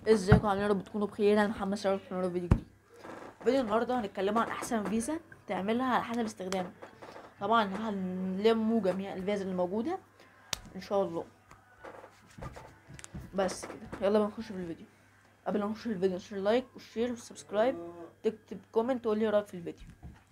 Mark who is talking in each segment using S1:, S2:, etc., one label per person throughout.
S1: ازيكم عاملين يا رب تكونوا بخير انا محمد شرف في فيديو جديد فيديو النهارده هنتكلم عن احسن فيزا تعملها على حسب استخدامك طبعا هنلموا جميع الفيز اللي موجوده ان شاء الله بس كده يلا بقى نخش في الفيديو قبل ما نخش في الفيديو نشر لايك وشير والسبسكرايب تكتب كومنت تقول لي رايك في الفيديو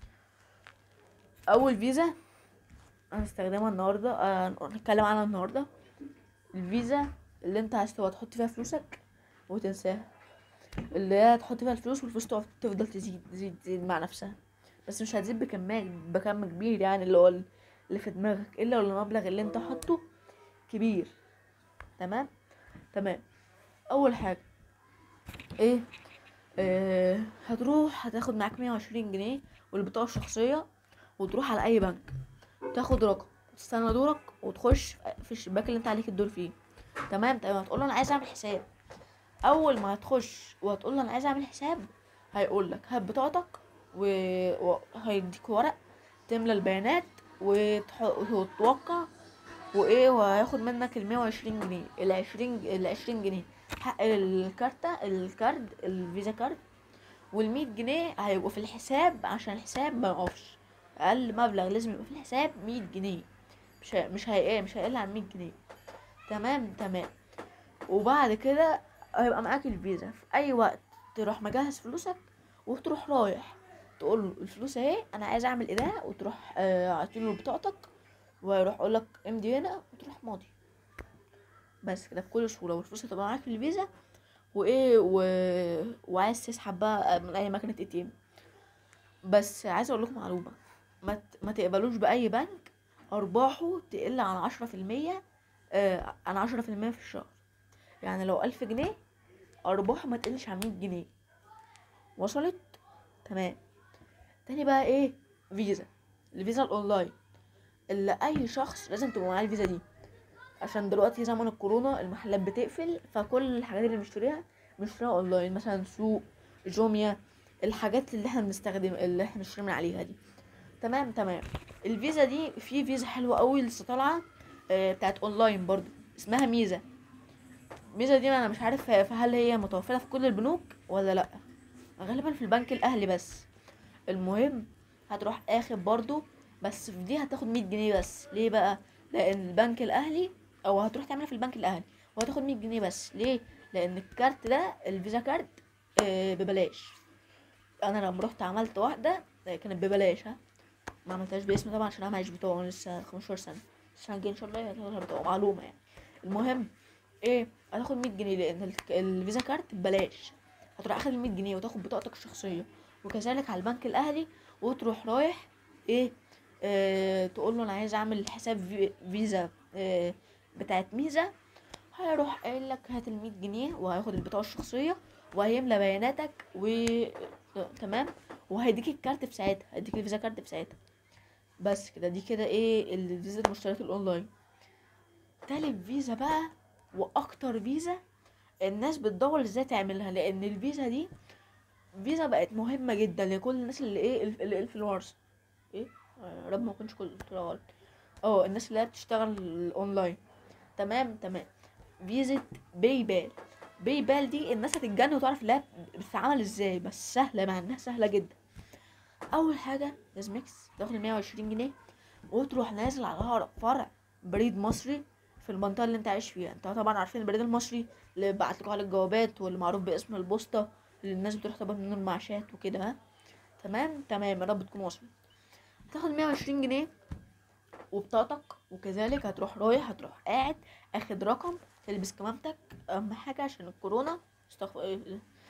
S1: اول فيزا هنستخدمها النهارده آه، هنتكلم عنها النهارده الفيزا اللي انت عايز تبقى تحط فيها فلوسك وتنساها اللي هي تحط فيها الفلوس والفلوس تقف تفضل تزيد تزيد تزيد مع نفسها بس مش هتزيد بكمية بكم كبير يعني اللي هو اللي في دماغك الا لو المبلغ اللي انت حاطه كبير تمام تمام اول حاجة ايه آه هتروح هتاخد معاك مية وعشرين جنيه والبطاقة الشخصية وتروح على اي بنك تاخد رقم تستنى دورك وتخش في الشباك اللي انت عليك الدور فيه تمام تمام هتقول له انا عايز اعمل حساب اول ما هتخش وهتقول له انا عايز اعمل حساب هيقول لك هات بطاقتك و- وهيديك ورق تملى البيانات وتح... وتوقع وايه وهياخد منك ال 120 جنيه ال 20 ال 20 جنيه حق الكارتة الكارد الفيزا كارد وال 100 جنيه هيبقوا في الحساب عشان الحساب ما يقفش اقل مبلغ لازم يبقى في الحساب 100 جنيه مش هي... مش هي... مش هيقل عن 100 جنيه تمام تمام وبعد كده هيبقى معاك الفيزا في اي وقت تروح مجهز فلوسك وتروح رايح تقول له الفلوس اهي انا عايز اعمل ايه وتروح آه عاطيله بطاقتك ويروح يقول لك امضي هنا وتروح ماضي بس كده بكل سهوله والفلوس هتبقى معاك في الفيزا وايه و... وعايز تسحب بقى من اي مكنه اي تي ام بس عايز اقول لكم معلومه ما ت... ما تقبلوش باي بنك ارباحه تقل عن عشرة في المية آه عن عشرة في المية في الشهر يعني لو ألف جنيه أرباحه ما تقلش عن مية جنيه وصلت تمام تاني بقى ايه فيزا الفيزا الاونلاين اللي اي شخص لازم تبقى معاه الفيزا دي عشان دلوقتي زمن الكورونا المحلات بتقفل فكل الحاجات اللي بنشتريها بنشتريها اونلاين مثلا سوق جوميا الحاجات اللي احنا بنستخدم اللي احنا بنشتري من عليها دي تمام تمام الفيزا دي في فيزا حلوه قوي لسه طالعه آه، بتاعت اونلاين برضو اسمها ميزه ميزه دي انا مش عارف هل هي متوفره في كل البنوك ولا لا غالبا في البنك الاهلي بس المهم هتروح اخد برضو بس في دي هتاخد 100 جنيه بس ليه بقى لان البنك الاهلي او هتروح تعملها في البنك الاهلي وهتاخد 100 جنيه بس ليه لان الكارت ده الفيزا كارت آه، ببلاش انا لما رحت عملت واحده آه، كانت ببلاش ها ما عملتهاش باسمي طبعا عشان انا معيش بطاقه أنا لسه 15 سنه السنه الجايه ان شاء الله هتاخد بطاقه معلومه يعني المهم ايه هتاخد 100 جنيه لان ال- الفيزا كارت ببلاش هتروح اخد ال 100 جنيه وتاخد بطاقتك الشخصيه وكذلك على البنك الاهلي وتروح رايح ايه اه تقول له انا عايز اعمل حساب في- فيزا اه بتاعت ميزه هيروح قايل لك هات ال 100 جنيه وهياخد البطاقه الشخصيه وهيملى بياناتك و آه، تمام وهيديك الكارت في ساعتها هيديك الفيزا كارت في ساعتها بس كده دي كده ايه الفيزا المشتريات الاونلاين تالت فيزا بقى واكتر فيزا الناس بتدور ازاي تعملها لان الفيزا دي فيزا بقت مهمة جدا لكل الناس اللي ايه الف- اللي الانفلونسر ايه آه، يا رب ما اكونش كل قلت غلط اه الناس اللي هي بتشتغل اونلاين تمام تمام فيزا باي بال باي بال دي الناس هتتجنن وتعرف اللي هي بتتعمل ازاي بس سهلة مع انها سهلة جدا اول حاجة لازم ميكس تاخد 120 جنيه وتروح نازل على اقرب فرع بريد مصري في المنطقة اللي انت عايش فيها انت طبعا عارفين البريد المصري اللي بعت لكم على الجوابات واللي معروف باسم البوسطة اللي الناس بتروح تقبض منه المعاشات وكده ها تمام تمام يا رب تكون وصلت هتاخد 120 جنيه وبطاقتك وكذلك هتروح رايح هتروح قاعد اخد رقم تلبس كمامتك اهم حاجة عشان الكورونا استغفر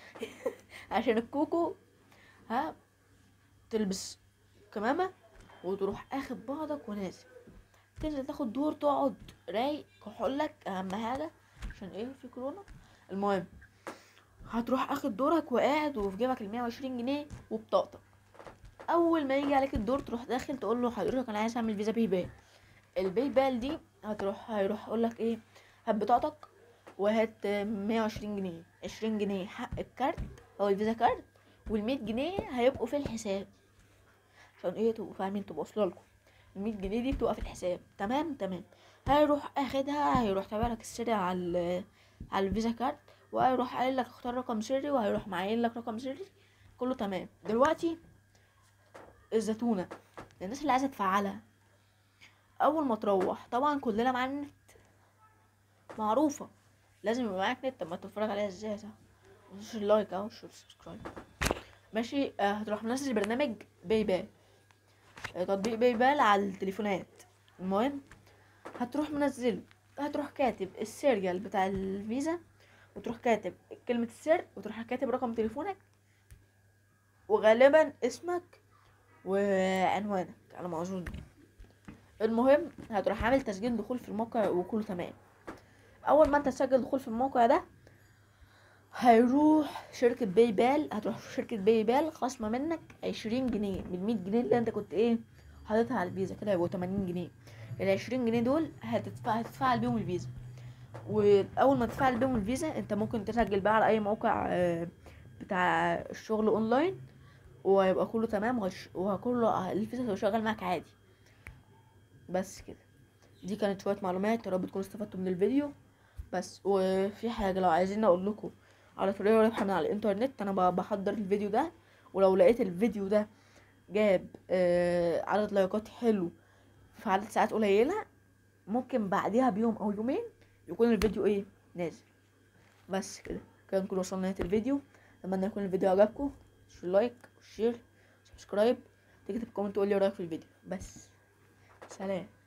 S1: عشان الكوكو ها تلبس كمامة وتروح اخد بعضك ونازل تنزل تاخد دور تقعد رايق كحولك اهم حاجة عشان ايه في كورونا المهم هتروح اخد دورك وقاعد وفي جيبك ال 120 جنيه وبطاقتك اول ما يجي عليك الدور تروح داخل تقول له حضرتك انا عايز اعمل فيزا باي بال الباي بال دي هتروح هيروح يقول لك ايه هات بطاقتك وهات 120 جنيه 20 جنيه حق الكارت او الفيزا كارت وال 100 جنيه هيبقوا في الحساب عشان ايه تبقوا فاهمين تبقوا واصله لكم ال 100 جنيه دي بتبقى في الحساب تمام تمام هيروح اخدها هيروح تابع لك السرعة على ال- على الفيزا كارت وهيروح قايل لك اختار رقم سري وهيروح معين لك رقم سري كله تمام دلوقتي الزتونة الناس اللي عايزة تفعلها أول ما تروح طبعا كلنا معانا النت معروفة لازم يبقى معاك نت طب ما تتفرج عليها ازاي صح مش اللايك اهو مش السبسكرايب ماشي آه هتروح منزل برنامج باي بال آه تطبيق باي بال على التليفونات المهم هتروح منزله هتروح كاتب السيريال بتاع الفيزا وتروح كاتب كلمة السر وتروح كاتب رقم تليفونك وغالبا اسمك وعنوانك على ما اظن المهم هتروح عامل تسجيل دخول في الموقع وكله تمام اول ما انت تسجل دخول في الموقع ده هيروح شركة باي بال هتروح شركة باي بال خصمة منك عشرين جنيه من مية جنيه اللي انت كنت ايه حاططها على الفيزا كده هيبقوا تمانين جنيه العشرين جنيه دول هتدفع هتتفعل بيهم الفيزا واول ما تفعل بيهم الفيزا انت ممكن تسجل بقى على اي موقع آه، بتاع الشغل اونلاين وهيبقى كله تمام وهش- وكله الفيزا هتبقى شغال معاك عادي بس كده دي كانت شويه معلومات يا رب تكونوا استفدتوا من الفيديو بس وفي حاجه لو عايزين اقول لكم على طريقه ربح من على الانترنت انا ب- بحضر الفيديو ده ولو لقيت الفيديو ده جاب آه عدد لايكات حلو في عدد ساعات قليله ممكن بعديها بيوم او يومين يكون الفيديو ايه نازل بس كده كده نكون وصلنا لنهايه الفيديو اتمنى يكون الفيديو عجبكم شير لايك وشير سبسكرايب تكتب كومنت تقول لي رايك في الفيديو بس سلام